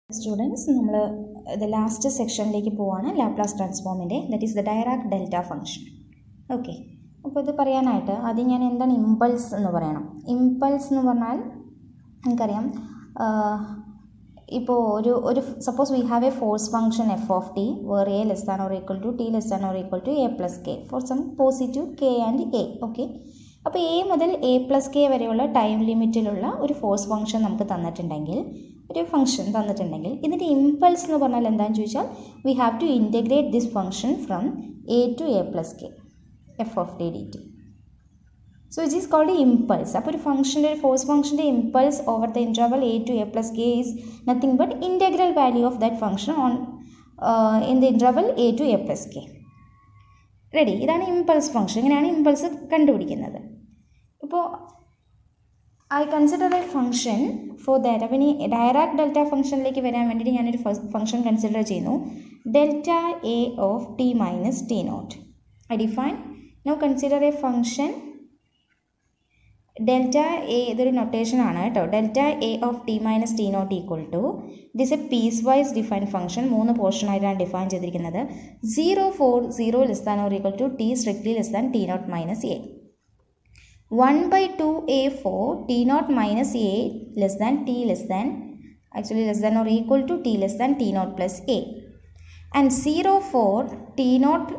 Students നമ്മൾ ഇത് last സെക്ഷനിലേക്ക് പോവാണ് ലാപ്ലാസ് ട്രാൻസ്ഫോമിൻ്റെ that is the Dirac delta function okay അപ്പോൾ ഇത് പറയാനായിട്ട് ആദ്യം ഞാൻ എന്താണ് ഇമ്പൾസ് എന്ന് പറയണം ഇമ്പൾസ് എന്ന് പറഞ്ഞാൽ നമുക്കറിയാം ഇപ്പോൾ ഒരു ഒരു suppose we have a force function f of t where a less than or equal to t less than or equal to a plus k for some positive k and a okay അപ്പോൾ a മുതൽ a plus k വരെയുള്ള time ലിമിറ്റിലുള്ള ഒരു force function നമുക്ക് തന്നിട്ടുണ്ടെങ്കിൽ ഒരു function തന്നിട്ടുണ്ടെങ്കിൽ ഇതിൻ്റെ ഇമ്പൾസ് എന്ന് പറഞ്ഞാൽ എന്താണെന്ന് ചോദിച്ചാൽ we have to integrate this function from a to a plus k f of t d t so it is called impulse അപ്പോൾ ഒരു ഫംഗ്ഷൻ്റെ ഒരു ഫോഴ്സ് ഫംഗ്ഷൻ്റെ impulse over the interval a to a plus k is nothing but integral value of that function on in the interval a to a plus k ready ഇതാണ് impulse function ഇങ്ങനെയാണ് impulse കണ്ടുപിടിക്കുന്നത് ഇപ്പോൾ I consider a function four that അപ്പം ഇനി Dirac delta ഫംഗ്ഷനിലേക്ക് വരാൻ വേണ്ടിയിട്ട് ഞാനൊരു ഫംഗ്ഷൻ കൺസിഡർ ചെയ്യുന്നു delta a of T minus T naught I define no consider a function delta a ഇതൊരു നൊട്ടേഷൻ ആണ് കേട്ടോ delta a of T minus T naught equal to this a piecewise define function മൂന്ന് പോർഷനായിട്ടാണ് define ചെയ്തിരിക്കുന്നത് zero for zero less than or equal to t strictly less than t naught minus a one by two A for t naught minus a less than t less than actually less than or equal to t less than t naught plus a and zero for t naught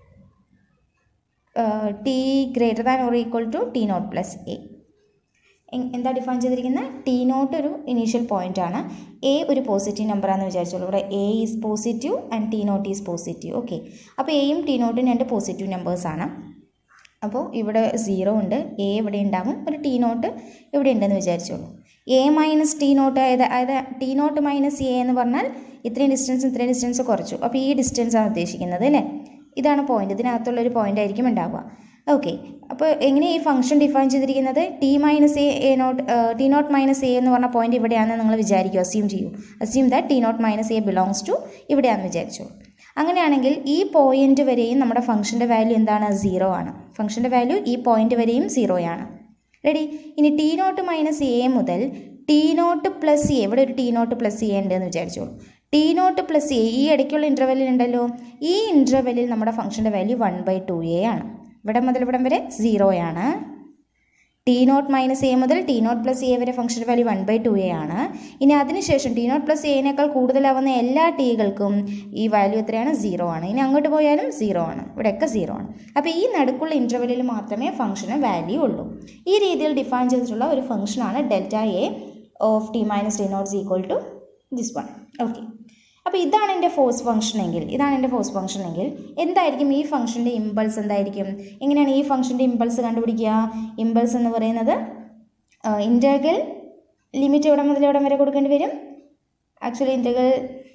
t greater than or equal to t naught plus a എന്താ define ചെയ്തിരിക്കുന്നത് t naught ഒരു initial point ആണ് a ഒരു positive നമ്പറാണെന്ന് വിചാരിച്ചോളൂ ഇവിടെ a is positive and t naught is positive okay അപ്പോൾ എയും ടി നോട്ടും രണ്ട് പോസിറ്റീവ് നമ്പേഴ്സാണ് അപ്പോൾ ഇവിടെ സീറോ ഉണ്ട് എ ഇവിടെ ഉണ്ടാവും ഒരു ടി നോട്ട് ഇവിടെ ഉണ്ടെന്ന് വിചാരിച്ചോളൂ എ മൈനസ് ടി നോട്ട് അതായത് അതായത് ടി നോട്ട് മൈനസ് എ എന്ന് പറഞ്ഞാൽ ഇത്രയും ഡിസ്റ്റൻസ് ഇത്രയും ഡിസ്റ്റൻസ് കുറച്ചു അപ്പോൾ ഈ ഡിസ്റ്റൻസ് ആണ് ഉദ്ദേശിക്കുന്നത് അല്ലേ ഇതാണ് പോയിന്റ് ഇതിനകത്തുള്ള ഒരു പോയിന്റ് ആയിരിക്കും ഉണ്ടാവുക ഓക്കെ അപ്പോൾ എങ്ങനെ ഈ ഫംഗ്ഷൻ ഡിഫൈൻ ചെയ്തിരിക്കുന്നത് t minus a a naught T naught minus A എന്ന് പറഞ്ഞ പോയിന്റ് ഇവിടെയാണെന്ന് നിങ്ങൾ വിചാരിക്കും അസ്യൂം ചെയ്യൂ assume that t naught minus a belongs to ഇവിടെയാണെന്ന് വിചാരിച്ചു അങ്ങനെയാണെങ്കിൽ ഈ പോയിന്റ് വരെയും നമ്മുടെ ഫംഗ്ഷൻ്റെ വാല്യൂ എന്താണ് സീറോ ആണ് ഫംഗ്ഷൻ്റെ വാല്യൂ ഈ പോയിന്റ് വരെയും സീറോയാണ് റെഡി ഇനി ടി നോട്ട് മൈനസ് എ മുതൽ ടി നോട്ട് പ്ലസ് എ ഇവിടെ ഒരു ടി നോട്ട് പ്ലസ് എ ഉണ്ട് എന്ന് വിചാരിച്ചോളൂ ടി നോട്ട് പ്ലസ് എ ഈ ഇടയ്ക്കുള്ള ഇൻ്റർവെല്ലിൽ ഉണ്ടല്ലോ ഈ ഇൻ്റർവെല്ലിൽ നമ്മുടെ ഫംഗ്ഷൻ്റെ value one by two a ആണ് ഇവിടെ മുതൽ ഇവിടം വരെ സീറോയാണ് ടി നോട്ട് മൈനസ് എ മുതൽ ടി നോട്ട് പ്ലസ് എ വരെ function value one by two a ആണ് ഇനി അതിനുശേഷം ടി നോട്ട് പ്ലസ് എനേക്കാൾ കൂടുതലാവുന്ന എല്ലാ ടീകൾക്കും ഈ വാല്യൂ എത്രയാണ് സീറോ ആണ് ഇനി അങ്ങോട്ട് പോയാലും സീറോ ആണ് ഇവിടെയൊക്കെ സീറോ ആണ് അപ്പോൾ ഈ നടുക്കുള്ള ഇൻ്റർവെല്ലിൽ മാത്രമേ ഫംഗ്ഷന് വാല്യൂ ഉള്ളൂ ഈ രീതിയിൽ ഡിഫൈൻ ചെയ്തിട്ടുള്ള ഒരു ഫംഗ്ഷനാണ് delta a of T minus T naught equal to this one okay അപ്പോൾ ഇതാണ് എൻ്റെ ഫോഴ്സ് ഫംഗ്ഷൻ എങ്കിൽ ഇതാണ് എൻ്റെ ഫോഴ്സ് ഫംഗ്ഷൻ എങ്കിൽ എന്തായിരിക്കും ഈ ഫംഗ്ഷൻ്റെ ഇമ്പൾസ് എന്തായിരിക്കും എങ്ങനെയാണ് ഈ ഫംഗ്ഷൻ്റെ ഇമ്പൾസ് കണ്ടുപിടിക്കുക ഇമ്പൾസ് എന്ന് പറയുന്നത് ഇൻ്റർഗൽ ലിമിറ്റ് എവിടെ മുതൽ എവിടെ വരെ കൊടുക്കേണ്ടി വരും ആക്ച്വലി ഇൻ്റർഗൽ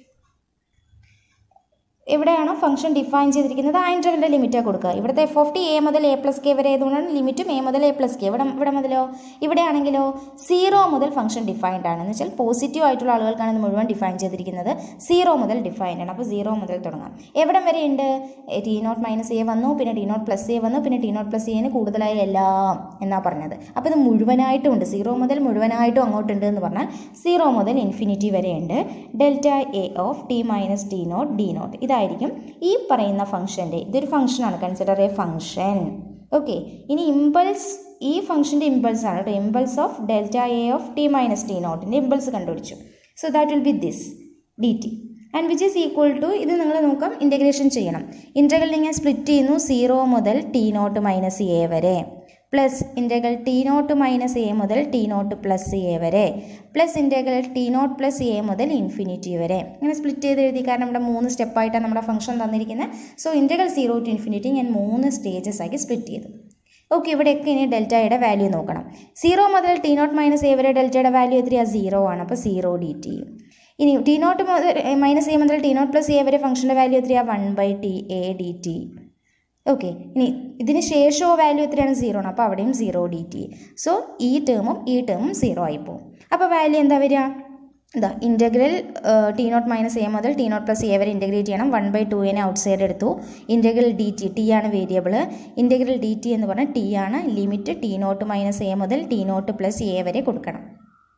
എവിടെയാണോ ഫംഗ്ഷൻ ഡിഫൈൻ ചെയ്തിരിക്കുന്നത് ആ ഇൻ്റർവെല്ലിൻ്റെ ലിമിറ്റാണ് കൊടുക്കുക ഇവിടുത്തെ എഫ് ഓഫ് ടി എ മുതൽ എ പ്ലസ് കെ വരെ ആയതുകൊണ്ടാണ് ലിമിറ്റും എ മുതൽ എ പ്ലസ് കെ ഇവിടെ ഇവിടെ മുതലോ ഇവിടെയാണെങ്കിലോ സീറോ മുതൽ ഫംഗ്ഷൻ ഡിഫൈൻഡ് ആണ് എന്ന് വെച്ചാൽ പോസിറ്റീവ് ആയിട്ടുള്ള ആളുകൾക്കാണ് ഇത് മുഴുവൻ ഡിഫൈൻ ചെയ്തിരിക്കുന്നത് സീറോ മുതൽ ഡിഫൈൻഡ് ആണ് അപ്പോൾ സീറോ മുതൽ തുടങ്ങാം എവിടം വരെ ഉണ്ട് ടി നോട്ട് മൈനസ് എ വന്നു പിന്നെ ടി നോട്ട് പ്ലസ് എ വന്നു പിന്നെ ടി നോട്ട് പ്ലസ് എന് കൂടുതലായി എല്ലാം എന്നാണ് പറഞ്ഞത് അപ്പോൾ ഇത് മുഴുവനായിട്ടും ഉണ്ട് സീറോ മുതൽ മുഴുവനായിട്ടും അങ്ങോട്ടുണ്ട് എന്ന് പറഞ്ഞാൽ സീറോ മുതൽ ഇൻഫിനിറ്റി വരെ ഉണ്ട് delta a of T minus T naught d naught ഇതായിരിക്കും ഈ പറയുന്ന ഫംഗ്ഷൻ്റെ ഇതൊരു ഫംഗ്ഷനാണ് കൺസിഡർ എ ഫംഗ്ഷൻ ഓക്കെ ഇനി ഇമ്പൾസ് ഈ ഫംഗ്ഷൻ്റെ ഇമ്പൾസ് ആണ് കേട്ടോ impulse of delta a of T minus t നോട്ടിൻ്റെ ഇമ്പൾസ് കണ്ടുപിടിച്ചു so that will be this d t and which is equal to ഇത് നിങ്ങൾ നോക്കാം ഇൻറ്റഗ്രേഷൻ ചെയ്യണം ഇൻറ്റഗ്രൽ ഇങ്ങനെ സ്പ്ലിറ്റ് ചെയ്യുന്നു സീറോ മുതൽ ടി നോട്ട് മൈനസ് എ വരെ plus integral t naught minus a മുതൽ ടി നോട്ട് പ്ലസ് എ വരെ plus integral t naught plus a മുതൽ ഇൻഫിനിറ്റി വരെ ഇങ്ങനെ സ്പ്ലിറ്റ് ചെയ്ത് എഴുതി കാരണം ഇവിടെ മൂന്ന് സ്റ്റെപ്പായിട്ടാണ് നമ്മുടെ ഫംഗ്ഷൻ തന്നിരിക്കുന്നത് so integral zero to infinity ഞാൻ മൂന്ന് സ്റ്റേജസ് ആക്കി സ്പ്ലിറ്റ് ചെയ്തു ഓക്കെ ഇവിടെയൊക്കെ ഇനി ഡെൽറ്റയുടെ വാല്യൂ നോക്കണം സീറോ മുതൽ ടി നോട്ട് മൈനസ് എ വരെ ഡെൽറ്റയുടെ വാല്യൂ എത്രയാണ് സീറോ ആണ് അപ്പോൾ സീറോ ഡി ടി ഇനി ടി നോട്ട് മുതൽ മൈനസ് എ മുതൽ ടി നോട്ട് പ്ലസ് എ വരെ ഫംഗ്ഷൻ്റെ വാല്യൂ എത്രയാണ് one by t a d t okay ഇനി ഇതിന് ശേഷമോ വാല്യൂ എത്രയാണ് സീറോ ആണ് അപ്പോൾ അവിടെയും സീറോ ഡി ടി സോ ഈ ടേമും ഈ ടേമും സീറോ ആയിപ്പോവും അപ്പോൾ വാല്യൂ എന്താ വരിക എന്താ integral t naught minus a മുതൽ ടി നോട്ട് പ്ലസ് എ വരെ ഇൻറ്റഗ്രേറ്റ് ചെയ്യണം വൺ ബൈ ടു എനെ ഔട്ട് സൈഡ് എടുത്തു ഇൻറ്റഗ്രൽ ഡി ടി ടി ആണ് വേരിയബിൾ ഇൻറ്റഗ്രൽ ഡി ടി എന്ന് പറഞ്ഞാൽ ടി ആണ് limit t naught minus a മുതൽ ടി നോട്ട് പ്ലസ് എ വരെ കൊടുക്കണം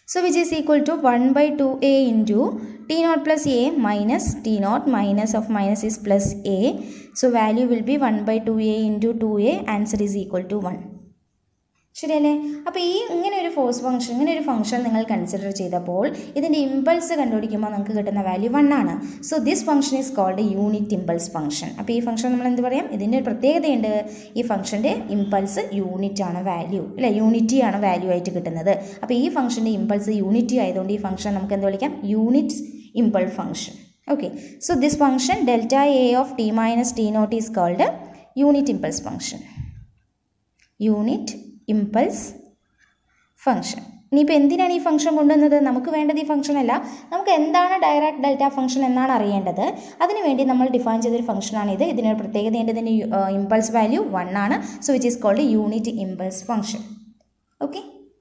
So which is equal to 1 by 2a into t naught plus a minus t naught minus of minus is plus a. So value will be 1 by 2a into 2a. Answer is equal to 1. ശരിയല്ലേ അപ്പോൾ ഈ ഇങ്ങനെ ഒരു force function ഇങ്ങനെ ഒരു function നിങ്ങൾ consider ചെയ്തപ്പോൾ ഇതിൻ്റെ ഇമ്പൾസ് കണ്ടുപിടിക്കുമ്പോൾ നമുക്ക് കിട്ടുന്ന വാല്യൂ വൺ ആണ് so this function is called unit impulse function അപ്പോൾ ഈ ഫംഗ്ഷൻ നമ്മൾ എന്ത് പറയാം ഇതിൻ്റെ ഒരു പ്രത്യേകതയുണ്ട് ഈ ഫംഗ്ഷൻ്റെ ഇമ്പൾസ് യൂണിറ്റ് ആണ് വാല്യൂ അല്ലേ യൂണിറ്റി ആണ് വാല്യൂ ആയിട്ട് കിട്ടുന്നത് അപ്പോൾ ഈ ഫംഗ്ഷൻ്റെ ഇമ്പൾസ് യൂണിറ്റി ആയതുകൊണ്ട് ഈ ഫംഗ്ഷൻ നമുക്ക് എന്ത് വിളിക്കാം unit impulse function okay so this function delta a of T minus T naught is called unit impulse function unit impulse function ഇനിയിപ്പോൾ എന്തിനാണ് ഈ ഫംഗ്ഷൻ കൊണ്ടുവന്നത് നമുക്ക് വേണ്ടത് ഈ ഫംഗ്ഷൻ അല്ല നമുക്ക് എന്താണ് ഡയറക്റ്റ് ഡെൽറ്റ ഫംഗ്ഷൻ എന്നാണ് അറിയേണ്ടത് അതിനുവേണ്ടി നമ്മൾ ഡിഫൈൻ ചെയ്തൊരു ഫംഗ്ഷനാണ് ഇത് ഇതിനൊരു പ്രത്യേകതയുണ്ട് ഇതിൻ്റെ ഇമ്പൾസ് വാല്യൂ വൺ ആണ് so which is called unit impulse function okay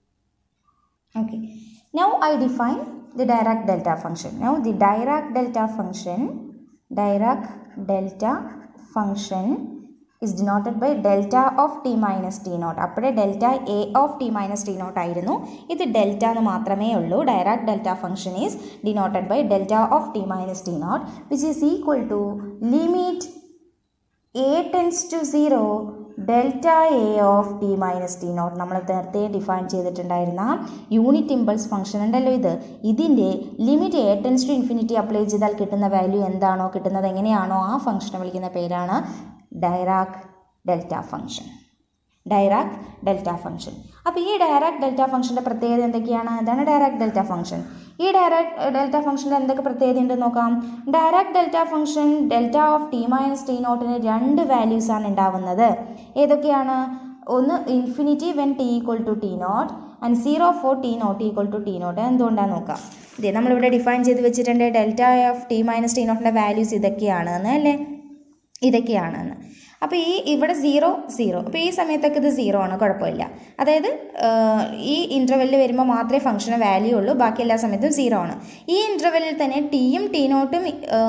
okay now I define the direct delta function now the direct delta function direct delta function is denoted by delta of t minus t naught അപ്പോഴേ delta a of T minus T naught ആയിരുന്നു ഇത് delta എന്ന് മാത്രമേ ഉള്ളൂ direct delta function is denoted by delta of T minus T naught which is equal to limit a tends to zero delta a of T minus T naught നമ്മൾ നേരത്തെ define ചെയ്തിട്ടുണ്ടായിരുന്ന unit impulse function ഉണ്ടല്ലോ ഇത് ഇതിൻ്റെ limit a tends to infinity apply ചെയ്താൽ കിട്ടുന്ന value എന്താണോ കിട്ടുന്നത് എങ്ങനെയാണോ ആ ഫംഗ്ഷനെ വിളിക്കുന്ന പേരാണ് Dirac delta function Dirac delta function അപ്പോൾ ഈ ഡയറാക് ഡെൽറ്റ ഫംഗ്ഷൻ്റെ പ്രത്യേകത എന്തൊക്കെയാണ് ഇതാണ് ഡയറാക് ഡെൽറ്റ ഫംഗ്ഷൻ ഈ ഡയറാക് ഡെൽറ്റ ഫംഗ്ഷൻ്റെ എന്തൊക്കെ പ്രത്യേകത ഉണ്ടെന്ന് നോക്കാം Dirac delta function delta of T minus t നോട്ടിന് രണ്ട് വാല്യൂസ് ആണ് ഉണ്ടാവുന്നത് ഏതൊക്കെയാണ് ഒന്ന് infinity when t equal to t naught and zero for t naught equal to t naught എന്തുകൊണ്ടാണ് നോക്കാം ഇതേ നമ്മളിവിടെ ഡിഫൈൻ ചെയ്ത് വെച്ചിട്ടുണ്ട് delta of T minus t നോട്ടിൻ്റെ വാല്യൂസ് ഇതൊക്കെയാണ് എന്ന് അല്ലേ ഇതൊക്കെയാണെന്ന് അപ്പോൾ ഈ ഇവിടെ സീറോ സീറോ അപ്പോൾ ഈ സമയത്തൊക്കെ ഇത് സീറോ ആണ് കുഴപ്പമില്ല അതായത് ഈ ഇൻ്റർവെല്ലിൽ വരുമ്പോൾ മാത്രമേ ഫംഗ്ഷന് വാല്യൂ ഉള്ളൂ ബാക്കി എല്ലാ സമയത്തും സീറോ ആണ് ഈ ഇൻ്റർവെല്ലിൽ തന്നെ ടിയും ടി നോട്ടും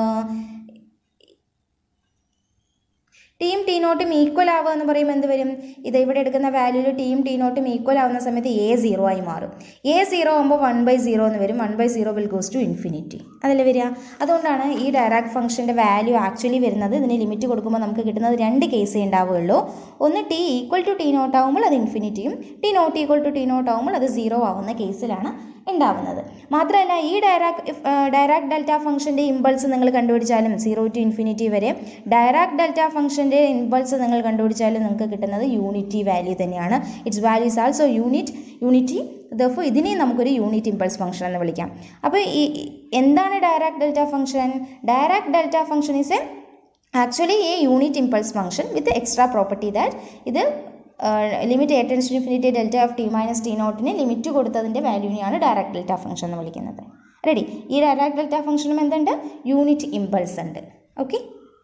ടിയും ടി നോട്ടും ഈക്വൽ ആവുക എന്ന് പറയുമ്പോൾ എന്ത് വരും ഇത് ഇവിടെ എടുക്കുന്ന വാല്യൂയിൽ ടിയും ടി നോട്ടും ഈക്വൽ ആവുന്ന സമയത്ത് എ സീറോ ആയി മാറും എ സീറോ ആകുമ്പോൾ വൺ ബൈ സീറോ എന്ന് വരും one by zero will goes to infinity അതല്ലേ വരിക അതുകൊണ്ടാണ് ഈ ഡയറാക്ട് ഫംഗ്ഷൻ്റെ വാല്യൂ ആക്ച്വലി വരുന്നത് ഇതിന് ലിമിറ്റ് കൊടുക്കുമ്പോൾ നമുക്ക് കിട്ടുന്നത് രണ്ട് കേസേ ഉണ്ടാവുകയുള്ളൂ ഒന്ന് t equal to t naught ആകുമ്പോൾ അത് ഇൻഫിനിറ്റിയും t naught equal to t naught ആകുമ്പോൾ അത് സീറോ ആവുന്ന കേസിലാണ് ഉണ്ടാവുന്നത് മാത്രമല്ല ഈ ഡയറാക് ഡയറാക്ട് ഡെൽറ്റ ഫംഗ്ഷൻ്റെ ഇമ്പൾസ് നിങ്ങൾ കണ്ടുപിടിച്ചാലും സീറോ ടു ഇൻഫിനിറ്റി വരെ ഡയറാക്ട് ഡെൽറ്റ ഫംഗ്ഷൻ്റെ ഇമ്പൾസ് നിങ്ങൾ കണ്ടുപിടിച്ചാലും നിങ്ങൾക്ക് കിട്ടുന്നത് യൂണിറ്റി വാല്യൂ തന്നെയാണ് its value is also unit unity therefore ഇതിനെ നമുക്കൊരു യൂണിറ്റ് ഇമ്പൾസ് ഫംഗ്ഷൻ എന്ന് വിളിക്കാം അപ്പോൾ ഈ എന്താണ് Dirac delta function Dirac delta function is a actually a unit impulse function with extra property that ഇത് limit a tends to infinity delta of T minus t നോട്ടിന് limit കൊടുത്തതിൻ്റെ വാല്യൂവിനെയാണ് direct delta function എന്ന് വിളിക്കുന്നത് ready ഈ direct delta ഫംഗ്ഷനും എന്തുണ്ട് unit impulse ഉണ്ട് ഓക്കെ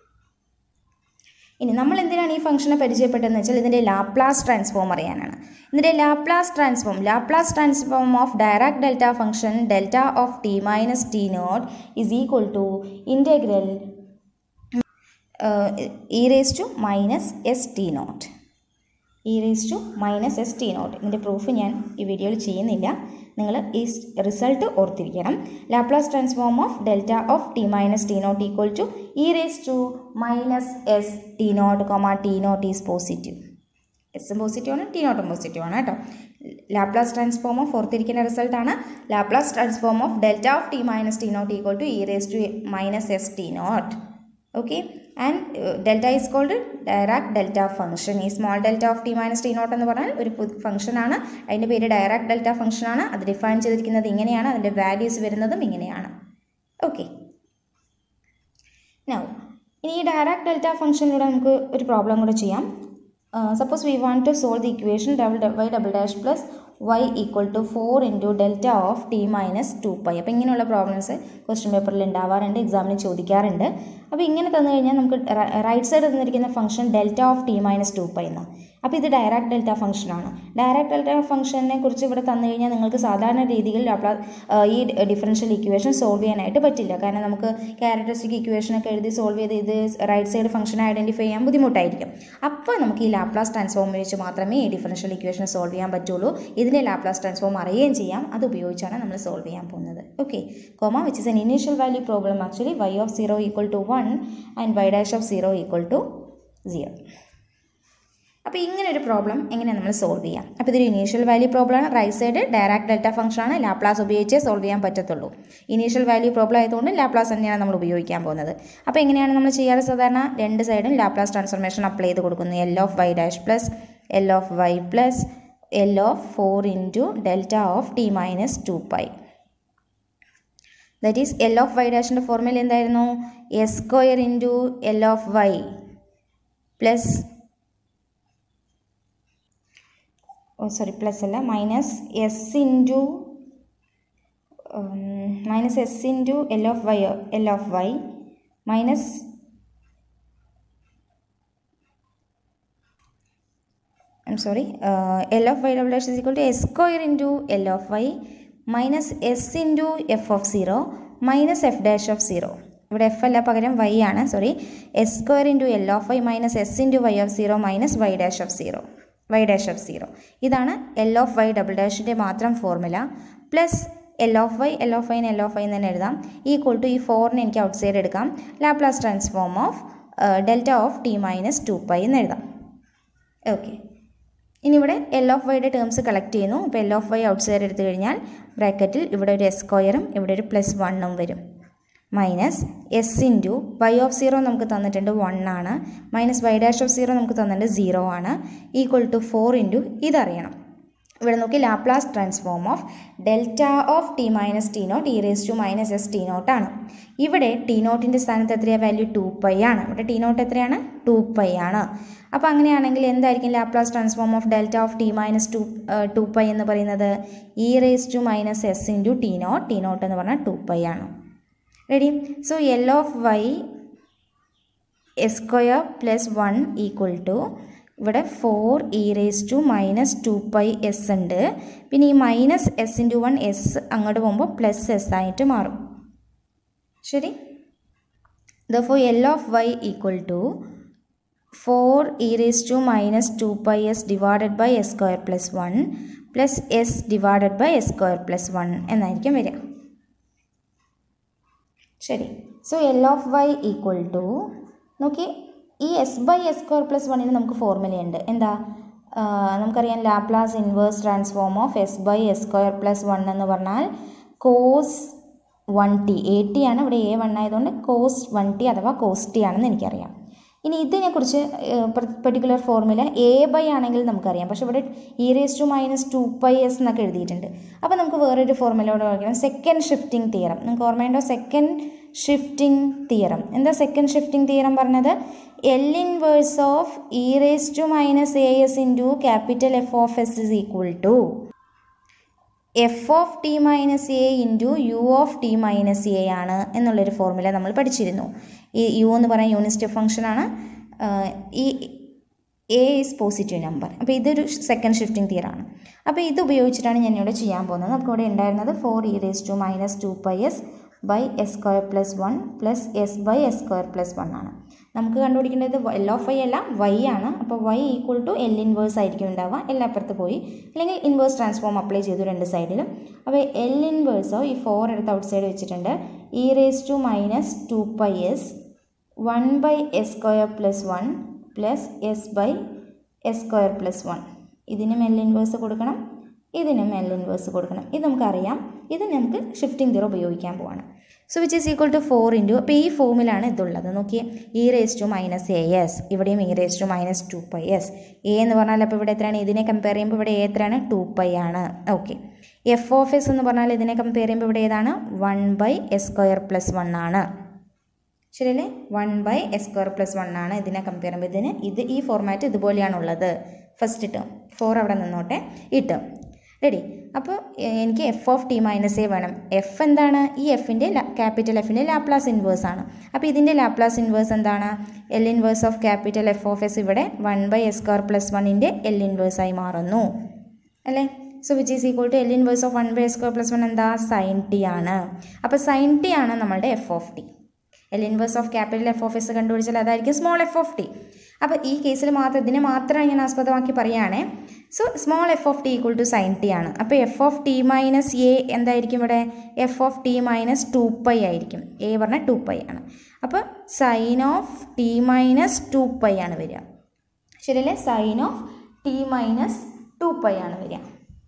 ഇനി നമ്മൾ എന്തിനാണ് ഈ ഫംഗ്ഷനെ പരിചയപ്പെട്ടതെന്ന് വെച്ചാൽ ഇതിൻ്റെ ലാപ്ലാസ് ട്രാൻസ്ഫോം അറിയാനാണ് ഇതിൻ്റെ Laplace transform Laplace transform of Dirac delta function delta of T minus T naught is equal to integral E raise to minus S T naught E raise to minus S T naught ഇതിൻ്റെ proof ഞാൻ ഈ വീഡിയോയിൽ ചെയ്യുന്നില്ല നിങ്ങൾ ഈ result ഓർത്തിരിക്കണം Laplace transform of delta of T minus T naught equal to E raise to minus S T naught comma T naught is positive എസും positive ആണ് ടി നോട്ടും പോസിറ്റീവ് ആണ് കേട്ടോ ലാപ്ലാസ് ട്രാൻസ്ഫോം ഓഫ് ഓർത്തിരിക്കുന്ന റിസൾട്ടാണ് Laplace transform of delta of T minus T naught equal to E raise to minus S T naught okay and delta is called Dirac delta function ഈ small delta of T minus T naught എന്ന് പറഞ്ഞാൽ ഒരു ഫംഗ്ഷനാണ് അതിൻ്റെ പേര് Dirac delta ഫംഗ്ഷനാണ് അത് define ചെയ്തിരിക്കുന്നത് ഇങ്ങനെയാണ് അതിൻ്റെ വാല്യൂസ് വരുന്നതും ഇങ്ങനെയാണ് ഓക്കെ നൗ ഇനി ഈ ഡയറാക്ട് ഡെൽറ്റ ഫംഗ്ഷനിലൂടെ നമുക്ക് ഒരു പ്രോബ്ലം കൂടെ ചെയ്യാം suppose we want to solve the equation double Y double dash plus Y equal to four into delta of T minus two pi അപ്പോൾ ഇങ്ങനെയുള്ള പ്രോബ്ലംസ് ക്വസ്റ്റ്യൻ പേപ്പറിൽ ഉണ്ടാവാറുണ്ട് എക്സാമിന് ചോദിക്കാറുണ്ട് അപ്പോൾ ഇങ്ങനെ തന്നു കഴിഞ്ഞാൽ നമുക്ക് റൈറ്റ് സൈഡ് തന്നിരിക്കുന്ന function delta of T minus two pi എന്നാണ് അപ്പോൾ ഇത് ഡയറക്റ്റ് ഡെൽറ്റ ഫംഗ്ഷനാണ് ഡയറക്റ്റ് ഡെൽറ്റ ഫംഗ്ഷനെ കുറിച്ച് ഇവിടെ തന്നു കഴിഞ്ഞാൽ നിങ്ങൾക്ക് സാധാരണ രീതിയിൽ ലാപ്ലാ ഈ ഡിഫറൻഷ്യൽ ഇക്വേഷൻ സോൾവ് ചെയ്യാനായിട്ട് പറ്റില്ല കാരണം നമുക്ക് ക്യാരക്ടറിസ്റ്റിക് ഇക്വേഷനൊക്കെ എഴുതി സോൾവ് ചെയ്ത് ഇത് റൈറ്റ് സൈഡ് ഫംഗ്ഷൻ ഐഡൻറ്റിഫൈ ചെയ്യാൻ ബുദ്ധിമുട്ടായിരിക്കും അപ്പോൾ നമുക്ക് ഈ ലാപ്ലാസ് ട്രാൻസ്ഫോം വെച്ച് മാത്രമേ ഈ ഡിഫറൻഷ്യൽ ഇക്വേഷൻ സോൾവ് ചെയ്യാൻ പറ്റുള്ളൂ ഇതിൻ്റെ ലാപ്ലാസ് ട്രാൻസ്ഫോം അറിയുകയും ചെയ്യാം അത് ഉപയോഗിച്ചാണ് നമ്മൾ സോൾവ് ചെയ്യാൻ പോകുന്നത് okay comma which is an initial value problem actually Y of zero equal to one and Y dash of zero equal to zero അപ്പോൾ ഇങ്ങനെ ഒരു പ്രോബ്ലം എങ്ങനെയാണ് നമ്മൾ സോൾവ് ചെയ്യാം അപ്പോൾ ഇതൊരു ഇനീഷ്യൽ വാല്യൂ പ്രോബ്ലമാണ് റൈറ്റ് സൈഡ് ഡയറക്റ്റ് ഡെൽറ്റ ഫംഗ്ഷനാണ് ലാപ്ലാസ് ഉപയോഗിച്ചേ സോൾവ് ചെയ്യാൻ പറ്റത്തുള്ളൂ ഇനീഷ്യൽ വാല്യൂ പ്രോബ്ലം ആയതുകൊണ്ട് ലാപ്ലാസ് തന്നെയാണ് നമ്മൾ ഉപയോഗിക്കാൻ പോകുന്നത് അപ്പോൾ എങ്ങനെയാണ് നമ്മൾ ചെയ്യാറ് സാധാരണ രണ്ട് സൈഡും ലാപ്ലാസ് ട്രാൻസ്ഫർമേഷൻ അപ്ലൈ ചെയ്ത് കൊടുക്കുന്നു L of Y dash plus L of Y plus L of four into delta of T minus two pi that is L of Y ഡാഷിൻ്റെ ഫോർമുല എന്തായിരുന്നു S square into L of Y plus oh sorry plus അല്ല minus S into minus S into L of Y L of Y minus I'm sorry L of Y double dash is equal to S square into L of Y minus S into F of zero minus F dash of zero ഇവിടെ F അല്ല പകരം Y ആണ് sorry S square into L of Y minus S into Y of zero minus Y dash of zero Y dash of zero ഇതാണ് L of Y double ഡാഷിൻ്റെ മാത്രം formula plus L of Y L of വൈന് L of Y എന്ന് തന്നെ എഴുതാം equal to ഈ ഫോറിന് എനിക്ക് ഔട്ട് സൈഡ് എടുക്കാം Laplace transform of delta of T minus two pi എന്ന് എഴുതാം ഓക്കെ ഇനി ഇവിടെ എൽ ഓഫ് വൈയുടെ ടേംസ് കളക്ട് ചെയ്യുന്നു അപ്പോൾ L of Y outside എടുത്തു കഴിഞ്ഞാൽ ബ്രാക്കറ്റിൽ ഇവിടെ ഒരു എസ് സ്ക്വയറും ഇവിടെ ഒരു പ്ലസ് വണ്ണും വരും minus S into Y of zero നമുക്ക് തന്നിട്ടുണ്ട് വൺ ആണ് minus Y dash of zero നമുക്ക് തന്നിട്ടുണ്ട് സീറോ ആണ് ഈക്വൽ ടു ഫോർ ഇൻറ്റു ഇതറിയണം ഇവിടെ നോക്കി Laplace transform of delta of T minus T naught E raise to minus S T naught ആണ് ഇവിടെ ടി നോട്ടിൻ്റെ സ്ഥാനത്ത് എത്രയാണ് വാല്യൂ ടു പൈ ആണ് ഇവിടെ ടി നോട്ട് എത്രയാണ് ടു പൈ ആണ് അപ്പോൾ അങ്ങനെയാണെങ്കിൽ എന്തായിരിക്കും Laplace transform of delta of T minus two two pi എന്ന് പറയുന്നത് E raise to minus S into T naught T naught എന്ന് പറഞ്ഞാൽ ടു പൈ ആണ് ready so L of Y S square plus one equal to ഇവിടെ four E raise to minus two pi S ഉണ്ട് പിന്നെ ഈ minus S into one S അങ്ങോട്ട് പോകുമ്പോൾ plus S ആയിട്ട് മാറും ശരി though L of Y equal to four E raise to minus two pi S divided by S square plus one plus S divided by S square plus one എന്നായിരിക്കും വരിക ശരി so L of Y equal to നോക്കി ഈ S by S square plus വണ്ണിന് നമുക്ക് ഫോർമുലയുണ്ട് എന്താ നമുക്കറിയാം Laplace inverse transform of S by S square plus one എന്ന് പറഞ്ഞാൽ cos one T A T ആണ് ഇവിടെ എ വൺ ആയതുകൊണ്ട് കോസ് വൺ ടി അഥവാ കോസ് ടി ആണെന്ന് എനിക്കറിയാം ഇനി ഇതിനെക്കുറിച്ച് പെർട്ടിക്കുലർ ഫോർമുല എ ബൈ ആണെങ്കിൽ നമുക്കറിയാം പക്ഷേ ഇവിടെ E raise to minus two pi S എന്നൊക്കെ എഴുതിയിട്ടുണ്ട് അപ്പോൾ നമുക്ക് വേറൊരു ഫോർമുലയോട് വയ്ക്കണം സെക്കൻഡ് ഷിഫ്റ്റിംഗ് തിയറം നിങ്ങൾക്ക് ഓർമ്മയുണ്ടോ സെക്കൻഡ് ഷിഫ്റ്റിംഗ് തിയറം എന്താ സെക്കൻഡ് ഷിഫ്റ്റിംഗ് തിയറം പറഞ്ഞത് L inverse of E raise to minus A S into capital F of S is equal to F of T minus A into U of T minus A ആണ് എന്നുള്ളൊരു formula നമ്മൾ പഠിച്ചിരുന്നു ഈ U എന്ന് പറയുന്ന unit ഫംഗ്ഷനാണ് ഈ A is positive number അപ്പോൾ ഇതൊരു സെക്കൻഡ് ഷിഫ്റ്റിംഗ് തിയറാണ് അപ്പോൾ ഇത് ഉപയോഗിച്ചിട്ടാണ് ഞാൻ ഇവിടെ ചെയ്യാൻ പോകുന്നത് നമുക്ക് ഇവിടെ ഉണ്ടായിരുന്നത് four E raise to minus two pi S by S square plus one plus S by S square plus one ആണ് നമുക്ക് കണ്ടുപിടിക്കേണ്ടത് എൽ ഓഫ് വൈ അല്ല വൈ ആണ് അപ്പോൾ Y equal to L inverse ആയിരിക്കും ഉണ്ടാവുക എൽ അപ്പുറത്ത് പോയി അല്ലെങ്കിൽ ഇൻവേഴ്സ് ട്രാൻസ്ഫോം അപ്ലൈ ചെയ്തു രണ്ട് സൈഡിലും അപ്പോൾ എൽ ഇൻവേഴ്സോ ഈ ഫോർ എടുത്ത് ഔട്ട് സൈഡ് വെച്ചിട്ടുണ്ട് E raise to minus two pi S one by S square plus one plus S by S square plus one ഇതിനും എൽ ഇൻവേഴ്സ് കൊടുക്കണം ഇതിനും എൽ ഇൻവേഴ്സ് കൊടുക്കണം ഇത് നമുക്കറിയാം ഇത് നമുക്ക് ഷിഫ്റ്റിംഗ് തിയർ ഉപയോഗിക്കാൻ പോവാണ് so which is equal to four into അപ്പോൾ ഈ ഫോമിലാണ് ഇതുള്ളത് നോക്കിയേ E raise to minus A S ഇവിടെയും E raise to minus two pi S A എന്ന് പറഞ്ഞാൽ അപ്പോൾ ഇവിടെ എത്രയാണ് ഇതിനെ കമ്പയർ ചെയ്യുമ്പോൾ ഇവിടെ എ എത്രയാണ് ടു പൈ ആണ് ഓക്കെ എഫ് ഓഫ് എസ് എന്ന് പറഞ്ഞാൽ ഇതിനെ കമ്പയർ ചെയ്യുമ്പോൾ ഇവിടെ ഏതാണ് one by S square plus one ആണ് ശരിയല്ലേ one by S square plus one ആണ് ഇതിനെ കമ്പയർ ചെയ്യുമ്പോൾ ഇതിന് ഇത് ഈ ഫോർമാറ്റ് ഇതുപോലെയാണ് ഉള്ളത് ഫസ്റ്റ് ടേം ഫോർ അവിടെ നിന്നോട്ടെ ഈ ടേം റെഡി അപ്പോൾ എ- എനിക്ക് F of T minus A വേണം എഫ് എന്താണ് ഈ എഫിൻ്റെ ക്യാപിറ്റൽ എഫിൻ്റെ ലാപ്ലാസ് ഇൻവേഴ്സ് ആണ് അപ്പോൾ ഇതിൻ്റെ ലാപ്ലാസ് ഇൻവേഴ്സ് എന്താണ് L inverse of capital F of S ഇവിടെ one by S square plus വണ്ണിൻ്റെ എൽ ഇൻവേഴ്സായി മാറുന്നു അല്ലേ so which is equal to L inverse of one by square plus one എന്താ സൈൻ ടി ആണ് അപ്പോൾ സൈൻ ടി ആണ് നമ്മളുടെ F of T L inverse of capital F of S കണ്ടുപിടിച്ചാൽ അതായിരിക്കും സ്മോൾ എഫ് ഓഫ് ടി അപ്പോൾ ഈ കേസിൽ മാത്രം ഇതിനെ മാത്രം ഞാൻ ആസ്പദമാക്കി പറയുകയാണേ so small F of T equal to sine T ആണ് അപ്പോൾ F of T minus A എന്തായിരിക്കും ഇവിടെ F of T minus two pi ആയിരിക്കും എ പറഞ്ഞാൽ ടു പൈ ആണ് അപ്പോൾ sine of T minus two pi ആണ് വരിക ശരിയല്ലേ sine of T minus two pi ആണ് വരിക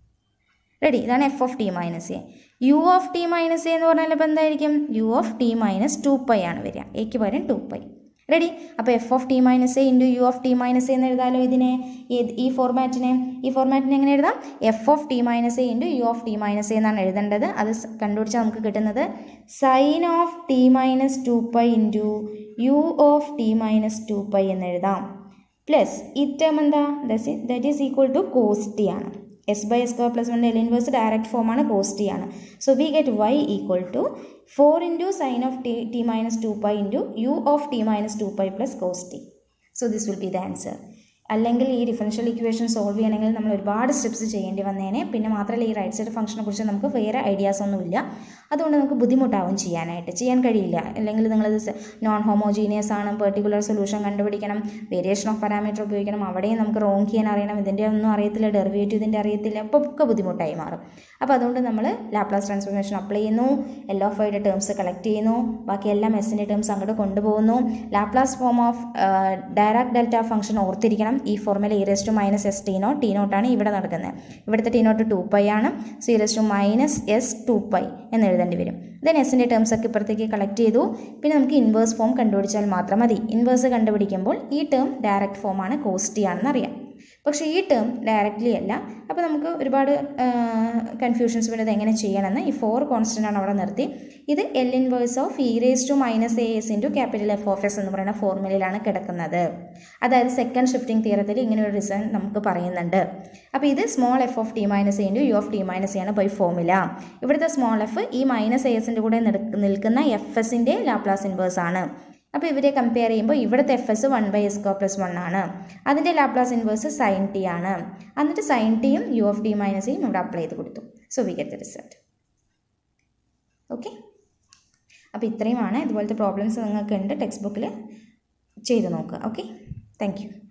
റെഡി ഇതാണ് F of T minus A U of T minus A എന്ന് പറഞ്ഞാൽ ഇപ്പോൾ എന്തായിരിക്കും U of T minus two pi ആണ് വരിക എക്ക് പകരം ടു പൈ റെഡി അപ്പോൾ F of T minus A into U of T minus എന്ന് എഴുതാലോ ഇതിനെ ഏത് ഈ ഫോർമാറ്റിനെ ഈ ഫോർമാറ്റിനെ എങ്ങനെ എഴുതാം F of T minus A into U of T minus A എന്നാണ് എഴുതേണ്ടത് അത് സ് കണ്ടുപിടിച്ചാൽ നമുക്ക് കിട്ടുന്നത് sine of T minus two pi into U of T minus two pi എന്ന് എഴുതാം പ്ലസ് ഈ ടേം എന്താ that is equal to cos T ആണ് S by S square plus one L inverse direct ഫോമാണ് കോസ്റ്റി ആണ് so we get Y equal to four into sine of T T minus two pi into U of T minus two pi plus cos T so this will be the answer അല്ലെങ്കിൽ ഈ differential equation solve ചെയ്യണമെങ്കിൽ നമ്മൾ ഒരുപാട് steps ചെയ്യേണ്ടി വന്നേനെ പിന്നെ മാത്രമല്ല ഈ റൈറ്റ് സൈഡ് ഫംഗ്ഷനെ കുറിച്ച് നമുക്ക് വേറെ ഐഡിയാസ് ഒന്നുമില്ല അതുകൊണ്ട് നമുക്ക് ബുദ്ധിമുട്ടാവും ചെയ്യാനായിട്ട് ചെയ്യാൻ കഴിയില്ല അല്ലെങ്കിൽ നിങ്ങളത് നോൺ ഹോമോജീനിയസ് ആണ് പെർട്ടിക്കുലർ സൊല്യൂഷൻ കണ്ടുപിടിക്കണം വേരിയേഷൻ ഓഫ് പാരാമീറ്റർ ഉപയോഗിക്കണം അവിടെയും നമുക്ക് റോങ് ചെയ്യാൻ അറിയണം ഇതിൻ്റെ ഒന്നും അറിയത്തില്ല ഡെറിവേറ്റീവ് ഇതിൻ്റെ അറിയത്തില്ല അപ്പോൾ ഒക്കെ ബുദ്ധിമുട്ടായി മാറും അപ്പോൾ അതുകൊണ്ട് നമ്മൾ ലാപ്ലാസ് ട്രാൻസ്ഫോർമേഷൻ അപ്ലൈ ചെയ്യുന്നു എൽ ഓഫ് ഐയുടെ ടേംസ് കളക്ട് ചെയ്യുന്നു ബാക്കി എല്ലാം എസിൻ്റെ ടേംസ് അങ്ങോട്ട് കൊണ്ടുപോകുന്നു Laplace form of Dirac delta function ഓർത്തിരിക്കണം ഈ formula E raise to minus S T naught T നോട്ടാണ് ഇവിടെ നടക്കുന്നത് ഇവിടുത്തെ ടി നോട്ട് ടു പൈ ആണ് so E raise to minus S two pi എന്ന് എഴുതേണ്ടി വരും ദെൻ എസിൻ്റെ ടേംസ് ഒക്കെ ഇപ്പുറത്തേക്ക് കളക്ട് ചെയ്തു പിന്നെ നമുക്ക് ഇൻവേഴ്സ് ഫോം കണ്ടുപിടിച്ചാൽ മാത്രം മതി ഇൻവേഴ്സ് കണ്ടുപിടിക്കുമ്പോൾ ഈ ടേം ഡയറക്റ്റ് ഫോമാണ് കോസ്റ്റി ആണെന്ന് അറിയാം പക്ഷേ ഈ ടേം ഡയറക്റ്റ്ലി അല്ല അപ്പോൾ നമുക്ക് ഒരുപാട് കൺഫ്യൂഷൻസ് വരുന്നത് എങ്ങനെ ചെയ്യണമെന്ന് ഈ ഫോർ കോൺസ്റ്റൻ്റ് ആണ് അവിടെ നിർത്തി ഇത് L inverse of E raise to minus A S into capital F of S എന്ന് പറയുന്ന ഫോർമുലയിലാണ് കിടക്കുന്നത് അതായത് സെക്കൻഡ് ഷിഫ്റ്റിംഗ് തിയറത്തിൽ ഇങ്ങനെ ഒരു റിസൺ നമുക്ക് പറയുന്നുണ്ട് അപ്പോൾ ഇത് small F of T minus A into U of T minus A ആണ് ബൈ ഫോർമുല ഇവിടുത്തെ സ്മോൾ എഫ് ഈ മൈനസ് എ എസിൻ്റെ കൂടെ നിൽക്ക് നിൽക്കുന്ന എഫ് എസിൻ്റെ ലാപ്ലാസ് ഇൻവേഴ്സ് ആണ് അപ്പോൾ ഇവരെ കമ്പയർ ചെയ്യുമ്പോൾ ഇവിടുത്തെ F S one by S plus one ആണ് അതിൻ്റെ ലാപ്ലാസ് ഇൻവേഴ്സ് സൈൻ ടി ആണ് എന്നിട്ട് സൈൻ ടിയും യു ഓഫ് ടി മൈനസ് യും ഇവിടെ അപ്ലൈ ചെയ്ത് കൊടുത്തു so we get the result okay അപ്പോൾ ഇത്രയുമാണ് ഇതുപോലത്തെ പ്രോബ്ലംസ് നിങ്ങൾക്ക് ഉണ്ട് ടെക്സ്റ്റ് ബുക്കിൽ ചെയ്ത് നോക്കുക ഓക്കെ താങ്ക് യു